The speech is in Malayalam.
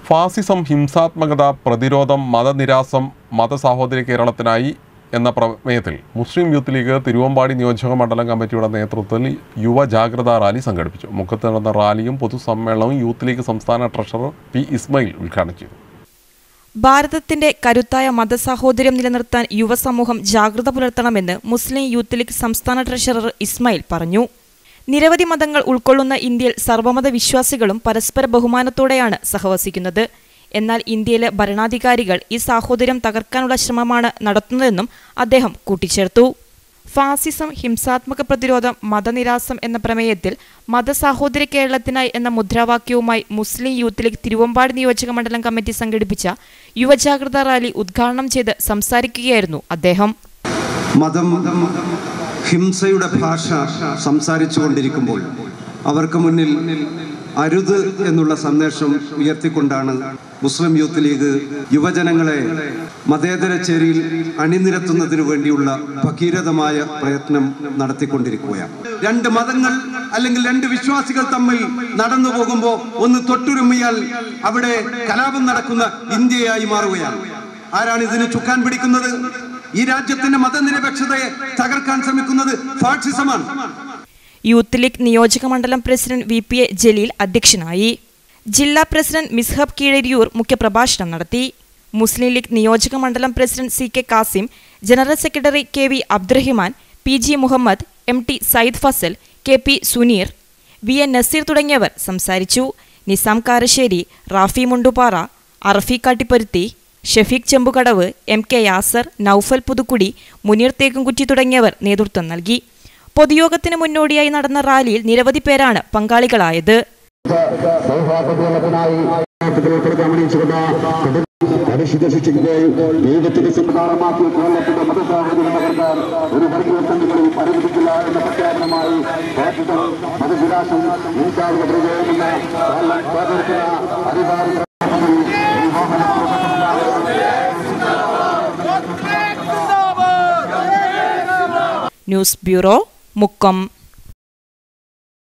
ഫാസിസം ഹിംസാത്മകത പ്രതിരോധം മതനിരാസം മതസാഹോദര്യ കേരളത്തിനായി എന്ന പ്രമേയത്തിൽ മുസ്ലിം യൂത്ത് ലീഗ് തിരുവമ്പാടി നിയോജക മണ്ഡലം കമ്മിറ്റിയുടെ നേതൃത്വത്തിൽ യുവ ജാഗ്രതാ റാലി സംഘടിപ്പിച്ചു മുക്കത്ത് നടന്ന റാലിയും പൊതുസമ്മേളനവും യൂത്ത് ലീഗ് സംസ്ഥാന ട്രഷറർ പി ഇസ്മയിൽ ഉദ്ഘാടനം ചെയ്തു ഭാരതത്തിന്റെ കരുത്തായ മതസാഹോദര്യം നിലനിർത്താൻ യുവസമൂഹം ജാഗ്രത പുലർത്തണമെന്ന് മുസ്ലിം യൂത്ത് ലീഗ് സംസ്ഥാന ട്രഷറർ ഇസ്മായിൽ പറഞ്ഞു നിരവധി മതങ്ങൾ ഉൾക്കൊള്ളുന്ന ഇന്ത്യയിൽ സർവ്വമത വിശ്വാസികളും പരസ്പര ബഹുമാനത്തോടെയാണ് സഹവസിക്കുന്നത് എന്നാൽ ഇന്ത്യയിലെ ഭരണാധികാരികൾ ഈ സാഹോദര്യം തകർക്കാനുള്ള ശ്രമമാണ് നടത്തുന്നതെന്നും അദ്ദേഹം കൂട്ടിച്ചേർത്തു ഫാസിസം ഹിംസാത്മക പ്രതിരോധം മതനിരാസം എന്ന പ്രമേയത്തിൽ മതസാഹോദര്യ കേരളത്തിനായി എന്ന മുദ്രാവാക്യവുമായി മുസ്ലിം യൂത്ത് ലീഗ് തിരുവമ്പാടി നിയോജക മണ്ഡലം കമ്മിറ്റി സംഘടിപ്പിച്ച യുവജാഗ്രതാ റാലി ഉദ്ഘാടനം ചെയ്ത് സംസാരിക്കുകയായിരുന്നു അദ്ദേഹം മതം ഹിംസയുടെ ഭാഷ സംസാരിച്ചു കൊണ്ടിരിക്കുമ്പോൾ അവർക്ക് മുന്നിൽ അരുത് എന്നുള്ള സന്ദേശം ഉയർത്തിക്കൊണ്ടാണ് മുസ്ലിം യൂത്ത് ലീഗ് യുവജനങ്ങളെ മതേതര ചേരിയിൽ അണിനിരത്തുന്നതിനു വേണ്ടിയുള്ള ഭഗീരഥമായ പ്രയത്നം നടത്തിക്കൊണ്ടിരിക്കുകയാണ് രണ്ട് മതങ്ങൾ അല്ലെങ്കിൽ രണ്ട് വിശ്വാസികൾ തമ്മിൽ നടന്നു പോകുമ്പോൾ ഒന്ന് തൊട്ടുരുമ്മിയാൽ അവിടെ കലാപം നടക്കുന്ന ഇന്ത്യയായി മാറുകയാണ് ആരാണ് ഇതിന് ചുക്കാൻ പിടിക്കുന്നത് ഈ രാജ്യത്തിന്റെ മതനിരപേക്ഷതയെ തകർക്കാൻ ശ്രമിക്കുന്നത് ഫാഷിസമാണ് യൂത്ത് ലീഗ് നിയോജക മണ്ഡലം president V P A Jaleel അധ്യക്ഷനായി ജില്ലാ പ്രസിഡന്റ് മിസ്ഹബ് കീഴരിയൂർ മുഖ്യപ്രഭാഷണം നടത്തി മുസ്ലിം ലീഗ് നിയോജക മണ്ഡലം president C K Kasim general secretary K V Abdurahiman P G Muhammad M T Sayyid Fazal K P Suneer V N Naseer തുടങ്ങിയവർ സംസാരിച്ചു നിസാം കാരശ്ശേരി റാഫി മുണ്ടുപാറ അറഫി കാട്ടിപ്പരുത്തി ഷഫീഖ് ചെമ്പുകടവ് എം കെ യാസർ നൌഫൽ പുതുക്കുടി മുനീർ തേക്കുംകുറ്റി തുടങ്ങിയവർ നേതൃത്വം നൽകി പൊതുയോഗത്തിന് മുന്നോടിയായി നടന്ന റാലിയിൽ നിരവധി പേരാണ് പങ്കാളികളായത് സൗഹാർദ്ദത്തിനായി പരിശുദ്ധ ശിക്ഷിക്കുമ്പോൾ ദൈവത്തിന്റെ സംഹാരമാക്കി കേരളത്തിന്റെ മതസാഹചര്യം തകർക്കാൻ ഒരു വർഗീയ സംഘടനയും അനുവദിക്കില്ല എന്ന പ്രഖ്യാപനമായി ഭാരതം മതവിലാസം ഉണ്ടാവുക പ്രചോദന അധികാരി ന്യൂസ് ബ്യൂറോ മുക്കം